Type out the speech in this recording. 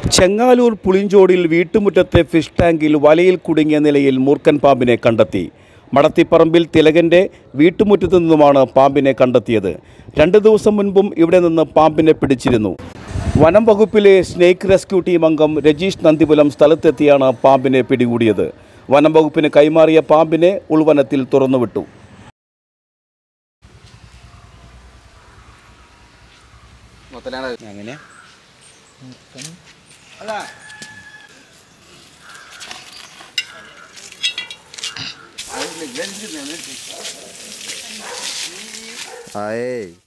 ചെങ്ങാലൂർ പുളിഞ്ചോടിൽ വീട്ടുമുറ്റത്തെ ഫിഷ് ടാങ്കിൽ വലയിൽ കുടുങ്ങിയ നിലയിൽ മൂർഖൻ പാമ്പിനെ കണ്ടെത്തി മടത്തിപ്പറമ്പിൽ തിലകന്റെ വീട്ടുമുറ്റത്തു നിന്നുമാണ് പാമ്പിനെ കണ്ടെത്തിയത് രണ്ട് ദിവസം മുൻപും ഇവിടെ നിന്ന് പാമ്പിനെ പിടിച്ചിരുന്നു വനം വകുപ്പിലെ സ്നേക്ക് റെസ്ക്യൂ ടീം അംഗം രജീഷ് നന്ദിപുലം സ്ഥലത്തെത്തിയാണ് പാമ്പിനെ പിടികൂടിയത് വനം വകുപ്പിന് കൈമാറിയ പാമ്പിനെ ഉൾവനത്തിൽ തുറന്നുവിട്ടു അങ്ങനെ ആയേ